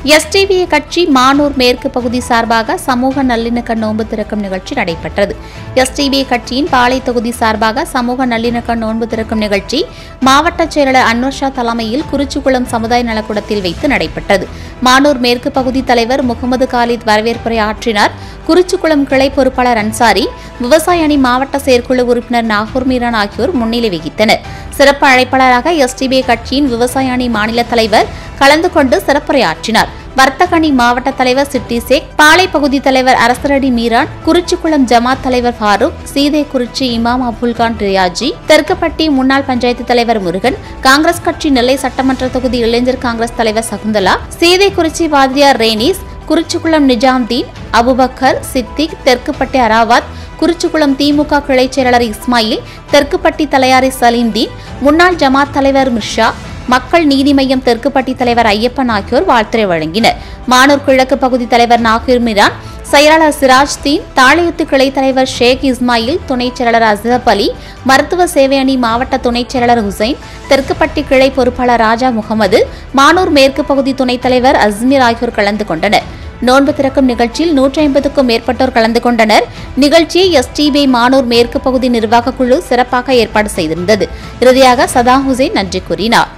SDPI கட்சி மானூர் மேற்கு பகுதி சார்பாக சமூக நல்லிணக்க நோன்பு திறக்கும் நிகழ்ச்சி நடைபெற்றது எஸ்டிபிஐ கட்சியின் பாளை தொகுதி சார்பாக சமூக நல்லிணக்க நோன்பு திறக்கும் நிகழ்ச்சி மாவட்ட செயலாளர் அன்வர்ஷா தலைமையில் குறிச்சிக்குளம் சமுதாய நலக்கூடத்தில் வைத்து நடைபெற்றது மானூர் மேற்கு பகுதி தலைவர் முகமது காலித் வரவேற்புரை ஆற்றினார் குறிச்சிக்குளம் கிளை பொறுப்பாளர் அன்சாரி விவசாய அணி மாவட்ட செயற்குழு உறுப்பினர் நாகூர் மீரான் ஆகியோர் முன்னிலை வகித்தனர் சிறப்பு அழைப்பாளராக எஸ்டிபிஐ கட்சியின் விவசாய அணி மாநில தலைவர் கலந்து கொண்டு சிறப்புரையாற்றினார் வர்த்தகணி மாவட்ட தலைவர் சிட்டி சேக் பாளை பகுதி தலைவர் அரசரடி மீரான் குறிச்சிக்குளம் ஜமாத் தலைவர் ஃபாரூக் சீதை குறிச்சி இமாம் அபுல்கான் ரியாஜி தெற்குப்பட்டி முன்னாள் பஞ்சாயத்து தலைவர் முருகன் காங்கிரஸ் கட்சி நெல்லை சட்டமன்ற தொகுதி இளைஞர் காங்கிரஸ் தலைவர் சகுந்தலா சீதை குறிச்சி வாதியார் ரேனிஸ் குறிச்சிக்குளம் நிஜாம்தீன் அபுபக்கர் சித்திக் தெற்குப்பட்டி அராவாத் குறிச்சிக்குளம் திமுக கிளைச் செயலாளர் இஸ்மாயில் தெற்குப்பட்டி தலையாரி சலீம்தீன் முன்னாள் ஜமாத் தலைவர் மிர்ஷா மக்கள் நீதி மய்யம் தெற்குப்பட்டி தலைவர் ஐயப்பன் ஆகியோர் வாழ்த்துரை வழங்கினர் மானூர் கிழக்கு பகுதி தலைவர் நாகூர் மிரான் செயலாளர் சிராஜ் தீன் தாளையுத்து கிளை தலைவர் ஷேக் இஸ்மாயில் துணைச் செயலாளர் அசப் அலி மருத்துவ சேவை அணி மாவட்ட துணைச் செயலாளர் ஹுசைன் தெற்குப்பட்டி கிளை பொறுப்பாளர் ராஜா முகமது மானூர் மேற்கு பகுதி துணைத் தலைவர் அஸ்மீர் ஆகியோர் கலந்து கொண்டனர் நோன்பு திறக்கும் நிகழ்ச்சியில் நூற்றி ஐம்பதுக்கும் மேற்பட்டோர் கலந்து கொண்டனர் நிகழ்ச்சியை எஸ்டிபிஐ மானூர் மேற்கு பகுதி நிர்வாக குழு சிறப்பாக ஏற்பாடு செய்திருந்தது இறுதியாக சதாம் ஹுசைன் நன்றி கூறினார்